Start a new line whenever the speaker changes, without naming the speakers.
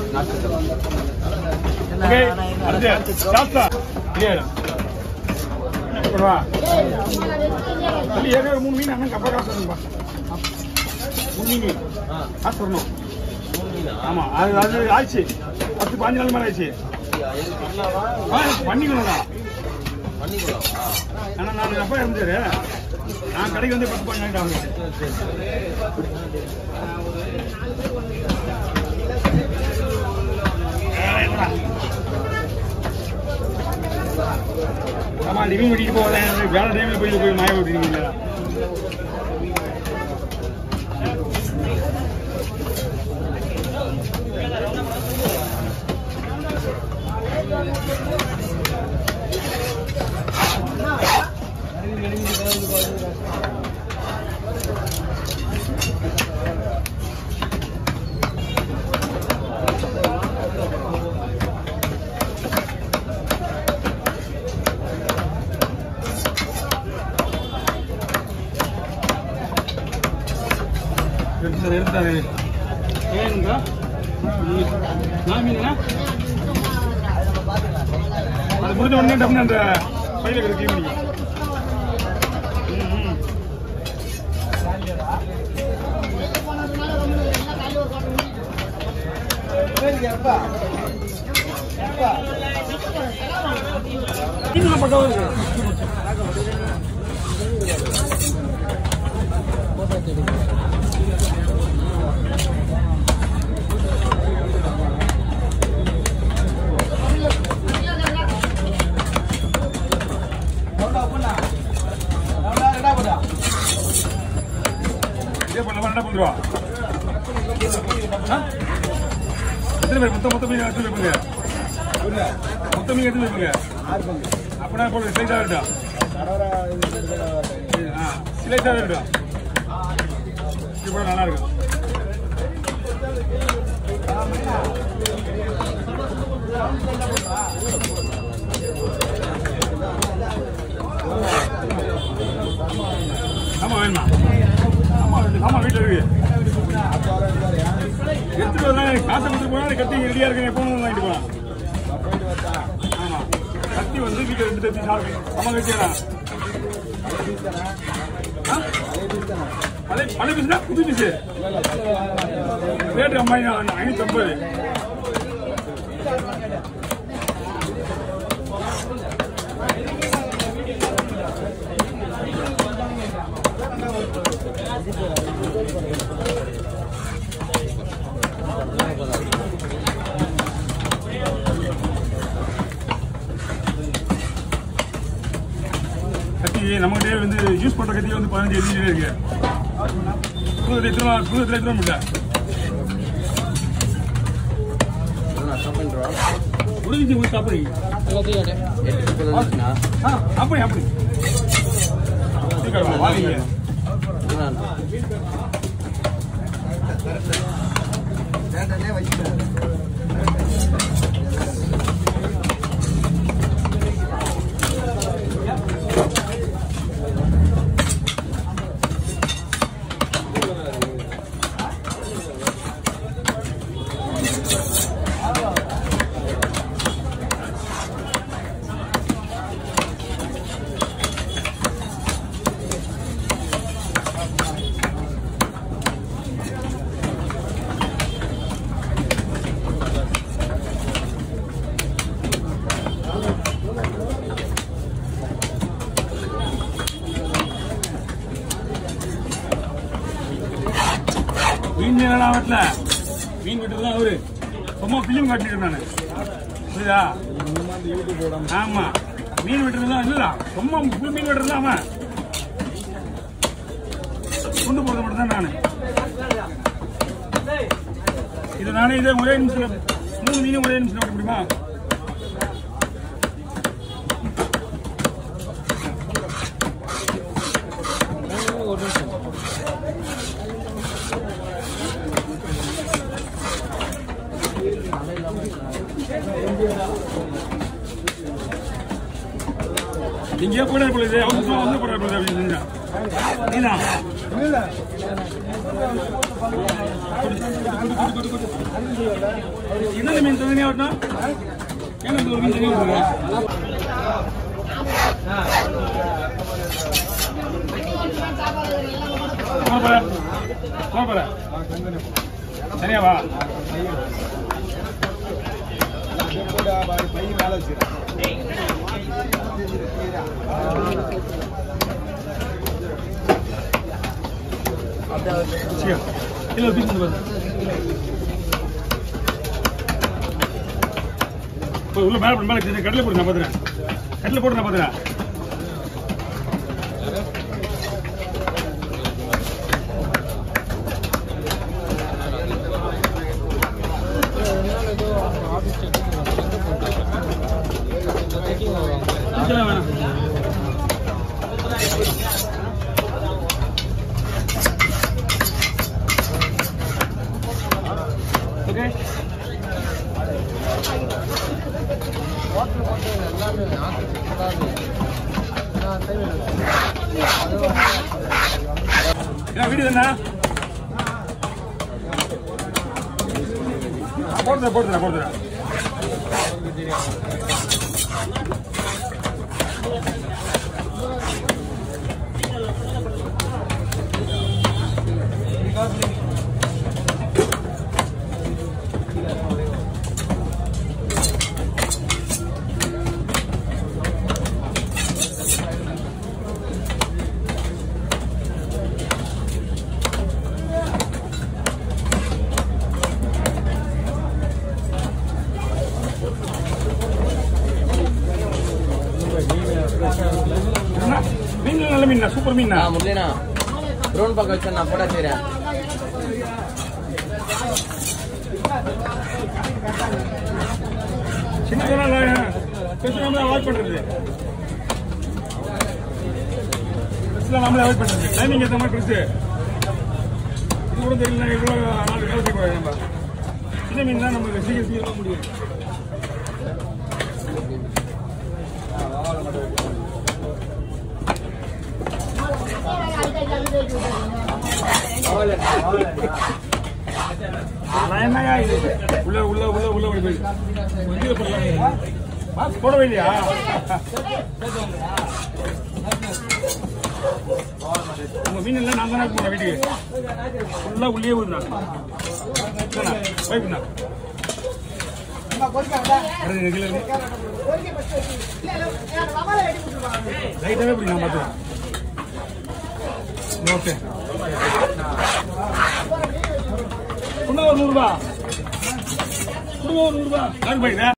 Okay அடுத்து சாப்பிட்டா இல்லையா அப்புறமா சொல்லி ஏற்கனவே மூணு மீன் அண்ணன் கப்பா காசு வரணும்பா மூணு மீன் காசு வரணும் ஆமா அது அது ஆச்சு பத்து பாஞ்சு நாள் மேலே ஆச்சு ஆ பண்ணிக்கணும்டா ஆனா நான் அப்பா இருந்தாரு நான் கடைக்கு வந்து பத்து பாஞ்சு நாள் ஆகுது ஆமா லிவிங் வெட்டிட்டு போவேன் வேலை டைம்ல போய் போய் மாய விட்டுருக்கீங்க எடுத்தாரு எடுத்தாரு ஏனுங்க நான் மீனா அது முடிஞ்ச உடனே டப்புனு அந்த பையில கிட்ட க்ளீன் பண்ணிக்க ம், ம். மீன்லாம் பக்காவா இருக்கு இதே பண்ண பண்ண பண்ணுவா எத்தனை பேர் மொத்தம் மொத்தம் மீன் எத்தனை பேர் பண்ணுங்க மொத்தம் மீன் எத்தனை பேர் பண்ணுங்க அப்படின்னா போடுங்க ஸ்லைஸாக இருக்கட்டும் ஆ ஸ்லைஸாக இருக்கட்டும் இது கூட நல்லா இருக்கும் ஆமா வேணுமா ஆமா ரெண்டு ஆமா வீட்டில் இருக்கு எடுத்துட்டு வரலாம் காசை கொடுத்துட்டு போனா கத்தி ரெடியா இருக்கு எப்போ வாங்கிட்டு போலாம் ஆமா கத்தி வந்து வீட்டில் ரெண்டு தத்தி சாப்பிடு அம்மா கட்டியா பழைய பழைய பீஸ்னா புது பீஸ் ரேட்டு அம்மா ஐநூத்தி ஐம்பது கத்தி நம்மகிட்டே வந்து யூஸ் பண்ற கத்தி வந்து பதினஞ்சு எரிஞ்சு இருக்கு புது எத்தனை புது எத்தனை எத்தனை முடியல முடிஞ்சு முடிச்சு சாப்பிடுங்க ஆ அப்படி அப்படி சீக்கிரம் வாங்க மீன் என்னடா வெட்டல மீன் வெட்டுறதுலாம் அவரு சும்மா பிலிம் காட்டிட்டு நானு புரியுதா ஆமா மீன் வெட்டுறதுலாம் இல்லடா சும்மா புல் மீன் வெட்டுறதுலாம் அவன் கொண்டு போறது மட்டும் தான் நானு இது நானே இதே ஒரே நிமிஷம் மூணு மீனும் ஒரே நிமிஷம் வெட்ட முடியுமா நீங்க போட போல இது அவங்க வந்து போட போல அப்படின்னு செஞ்சா மீனா என்னென்ன மீன் தனியா வரணும் ஏன்னா இந்த ஒரு மீன் தனியா வருது போற போற போற சரியா வா சரி இல்ல ஒரு பீஸ் பாரு போய் உள்ள மேல போடு, மேல கீழே கடலை போடு நான் பாத்துறேன் கடலை போடு நான் பாத்துறேன் இதெல்லாம் வேணாம் ஓகே என்ன வீடு என்ன போடுறேன் போடுறேன் போடுறேன் என்ன? மீன் நல்ல மீன் சூப்பர் மீன்
మురళీనా డ్రోన్ పక్క వచ్చాను ఫోటో చేయరా
சின்னதுனால பெருசு நம்மளே அவாய்ட் பண்றது பெருசுல நம்மளே அவாய்ட் பண்றது டைமிங் ஏற்ற மாதிரி பெருசு இது கூட தெரியல இவ்வளோ நாலு வேலை செய்ய கூடாது நம்ம சின்ன மீன் தான் நமக்கு சீக்கிரம் சீக்கிரம் முடியும் நான் என்னங்க இது உள்ள உள்ள உள்ள உள்ள ஓடி போய் வெளியே போடலாம் மாஸ்க் போடவே இல்லையா உங்க மீன் எல்லாம் நான் தானே போனேன் வீட்டுக்கு ஃபுல்லா உள்ளே ஊதுனா வைப்புண்ணா லைட்டாவே இப்படி நான் பார்த்துவேன் ஓகே இன்னும் ஒரு நூறுபா கொடுங்க ஒரு நூறுபா யாருக்கு போயிடுறேன்